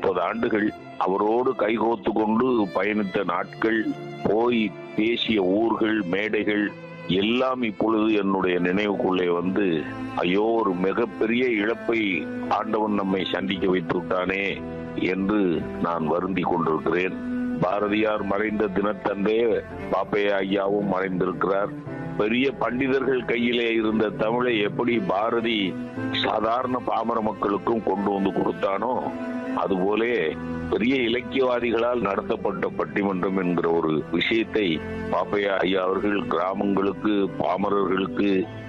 முப்பது ஆண்டுகள் அவரோடு கைகோத்து கொண்டு பயணித்த நாட்கள் போய் பேசிய ஊர்கள் மேடைகள் எல்லாம் இப்பொழுது என்னுடைய நினைவுக்குள்ளே வந்து ஐயோ ஒரு மிகப்பெரிய இழப்பை ஆண்டவன் நம்மை சந்திக்க வைத்து விட்டானே என்று நான் வருந்தி கொண்டிருக்கிறேன் பாரதியார் மறைந்த தினத்தன்றே பாப்பையா ஐயாவும் மறைந்திருக்கிறார் பெரிய பண்டிதர்கள் கையிலே இருந்த தமிழை எப்படி பாரதி சாதாரண பாமர மக்களுக்கும் கொண்டு வந்து கொடுத்தானோ அதுபோலே பெரிய இலக்கியவாதிகளால் நடத்தப்பட்ட பட்டிமன்றம் என்கிற ஒரு விஷயத்தை பாப்பையா ஐயா அவர்கள் கிராமங்களுக்கு பாமரர்களுக்கு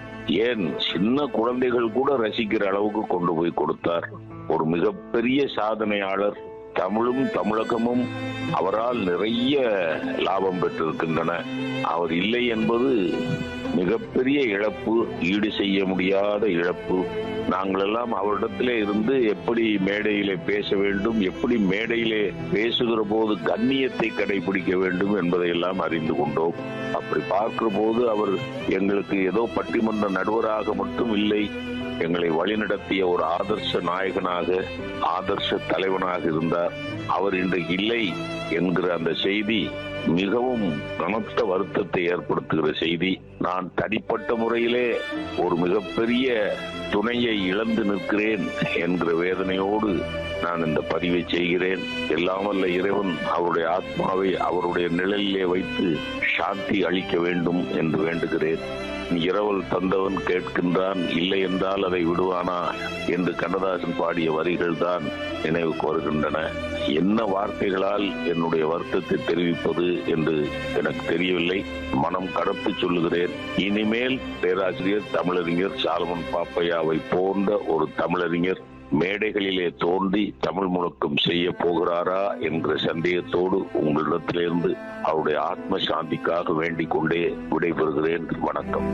ஏன் சின்ன குழந்தைகள் கூட ரசிக்கிற அளவுக்கு கொண்டு போய் கொடுத்தார் ஒரு மிகப்பெரிய சாதனையாளர் தமிழும் தமிழகமும் அவரால் நிறைய லாபம் பெற்றிருக்கின்றன அவர் இல்லை என்பது மிகப்பெரிய இழப்பு ஈடு செய்ய முடியாத இழப்பு நாங்கள் எல்லாம் அவரிடத்திலே இருந்து எப்படி மேடையிலே பேச வேண்டும் எப்படி மேடையிலே பேசுகிற போது கண்ணியத்தை கடைபிடிக்க வேண்டும் என்பதையெல்லாம் அறிந்து கொண்டோம் அப்படி பார்க்கிற போது அவர் எங்களுக்கு ஏதோ பட்டிமன்ற நடுவராக மட்டும் இல்லை எங்களை வழிநடத்திய ஒரு ஆதர்ச நாயகனாக ஆதர்ச தலைவனாக இருந்தார் அவர் இன்றைக்கு இல்லை என்கிற அந்த செய்தி மிகவும் கனத்த வருத்தத்தை ஏற்படுத்துகிற செய்தி நான் தனிப்பட்ட முறையிலே ஒரு மிகப்பெரிய துணையை இழந்து நிற்கிறேன் என்கிற வேதனையோடு நான் இந்த பதிவை செய்கிறேன் எல்லாம் வல்ல இறைவன் அவருடைய ஆத்மாவை அவருடைய நிழலிலே வைத்து சாந்தி அளிக்க வேண்டும் என்று வேண்டுகிறேன் இரவல் தந்தவன் கேட்கின்றான் இல்லை என்றால் அதை விடுவானா என்று கண்ணதாசன் பாடிய வரிகள் தான் நினைவுக்கு வருகின்றன என்ன வார்த்தைகளால் என்னுடைய வருத்தத்தை தெரிவிப்பது என்று எனக்கு தெரியவில்லை மனம் கடத்து சொல்லுகிறேன் இனிமேல் பேராசிரியர் தமிழறிஞர் சாலமன் பாப்பையாவை போன்ற ஒரு தமிழறிஞர் மேடைகளிலே தோன்றி தமிழ் முழக்கம் செய்ய போகிறாரா என்ற சந்தேகத்தோடு உங்களிடத்திலிருந்து அவருடைய ஆத்ம சாந்திக்காக வேண்டிக் கொண்டே விடைபெறுகிறேன் வணக்கம்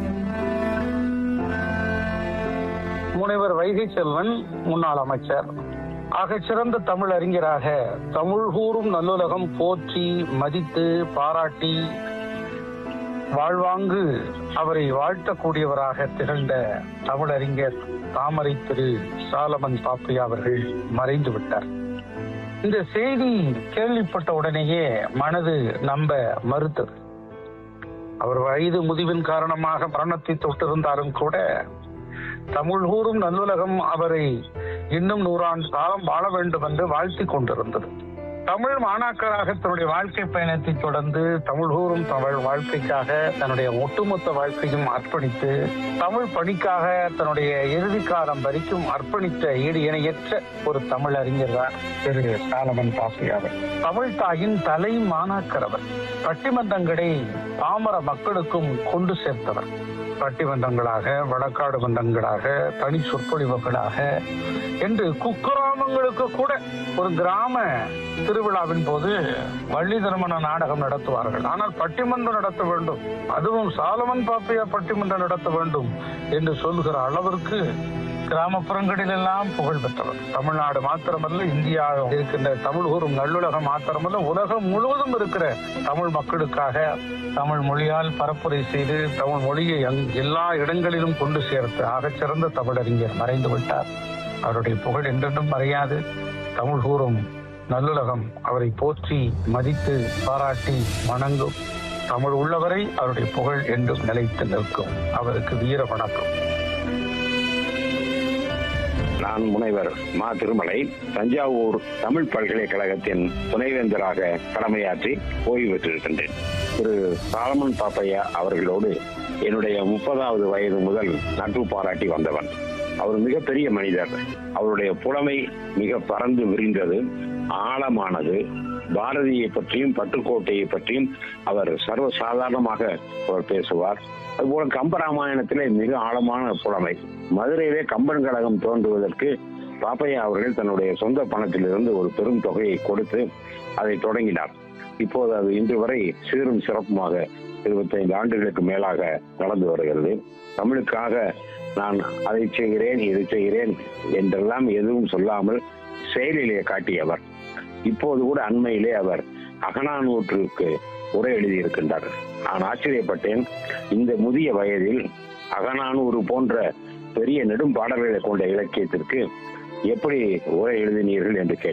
முனைவர் வைகை செல்வன் முன்னாள் அமைச்சர் ஆகச் சிறந்த தமிழ் அறிஞராக தமிழ் கூறும் நல்லுலகம் போற்றி மதித்து பாராட்டி வாழ்வாங்கு அவரை வாழ்த்தக்கூடியவராக திகழ்ந்த தமிழறிஞர் தாமரை திரு சாலமன் பாப்பையா அவர்கள் மறைந்து விட்டார் இந்த செய்தி கேள்விப்பட்ட உடனேயே மனது நம்ப மறுத்தது அவர் வயது முதிவின் காரணமாக மரணத்தை தொட்டிருந்தாலும் கூட தமிழ் கூறும் நல்லுலகம் அவரை இன்னும் நூறாண்டு காலம் வாழ வேண்டும் என்று வாழ்த்திக் கொண்டிருந்தது தமிழ் மாணாக்கராக தன்னுடைய வாழ்க்கை பயணத்தை தொடர்ந்து தமிழ் கூறும் தமிழ் வாழ்க்கைக்காக தன்னுடைய ஒட்டுமொத்த வாழ்க்கையும் அர்ப்பணித்து தமிழ் பணிக்காக தன்னுடைய இறுதி காலம் வரைக்கும் அர்ப்பணித்த ஈடு இணையற்ற ஒரு தமிழ் அறிஞர் தான் திரு சாலமன் பாப்பியாவர் தமிழ் தாயின் தலை மாணாக்கர் அவர் பட்டிமன்றங்களை பாமர மக்களுக்கும் கொண்டு சேர்த்தவர் பட்டிமன்றங்களாக வழக்காடு மன்றங்களாக தனி சொற்பொழிவுகளாக என்று குக்கிராமங்களுக்கு கூட ஒரு கிராம திருவிழாவின் போது வள்ளி திருமண நாடகம் நடத்துவார்கள் ஆனால் பட்டிமன்றம் நடத்த வேண்டும் அதுவும் சாலமன் பாப்பையா பட்டிமன்றம் நடத்த வேண்டும் என்று சொல்கிற அளவிற்கு கிராமப்புறங்களில் எல்லாம் புகழ் பெற்றவர் தமிழ்நாடு மாத்திரமல்ல இந்தியா இருக்கின்ற தமிழ் கூறும் நல்லுலகம் மாத்திரமல்ல உலகம் முழுவதும் இருக்கிற தமிழ் மக்களுக்காக தமிழ் மொழியால் பரப்புரை செய்து தமிழ் மொழியை அங்- எல்லா இடங்களிலும் கொண்டு சேர்த்து ஆகச்சிறந்த தமிழறிஞர் மறைந்து விட்டார் அவருடைய புகழ் என்றென்றும் மறையாது தமிழ் கூறும் நல்லுலகம் அவரை போற்றி மதித்து பாராட்டி வணங்கும் தமிழ் உள்ளவரை அவருடைய புகழ் என்றும் நிலைத்து நிற்கும் அவருக்கு வீர வணக்கம் நான் முனைவர் மா திருமலை தஞ்சாவூர் தமிழ் பல்கலைக்கழகத்தின் துணைவேந்தராக கடமையாற்றி ஓய்வு பெற்றிருக்கின்றேன் திரு சாலமன் பாப்பையா அவர்களோடு என்னுடைய முப்பதாவது வயது முதல் நட்பு பாராட்டி வந்தவன் அவர் மிகப்பெரிய மனிதர் அவருடைய புலமை மிக பறந்து விரிந்தது ஆழமானது பாரதியை பற்றியும் பட்டுக்கோட்டையை பற்றியும் அவர் சர்வ சாதாரணமாக அவர் பேசுவார் அதுபோல கம்பராமாயணத்திலே மிக ஆழமான புலமை மதுரையிலே கம்பன் கழகம் தோன்றுவதற்கு பாப்பையா அவர்கள் தன்னுடைய சொந்த பணத்திலிருந்து ஒரு பெரும் தொகையை கொடுத்து அதை தொடங்கினார் இப்போது அது இன்று வரை சீரும் சிறப்புமாக இருபத்தைந்து ஆண்டுகளுக்கு மேலாக நடந்து வருகிறது தமிழுக்காக நான் அதை செய்கிறேன் இதை செய்கிறேன் என்றெல்லாம் எதுவும் சொல்லாமல் செயலிலே காட்டியவர் இப்போது கூட அண்மையிலே அவர் அகனானூற்றுக்கு உரை எழுதியிருக்கின்றார் நான் ஆச்சரியப்பட்டேன் இந்த முதிய வயதில் அகனானூறு போன்ற பெரிய நெடும் பாடல்களை கொண்ட இலக்கியத்திற்கு எப்படி உரை எழுதினீர்கள் என்று கேட்டேன்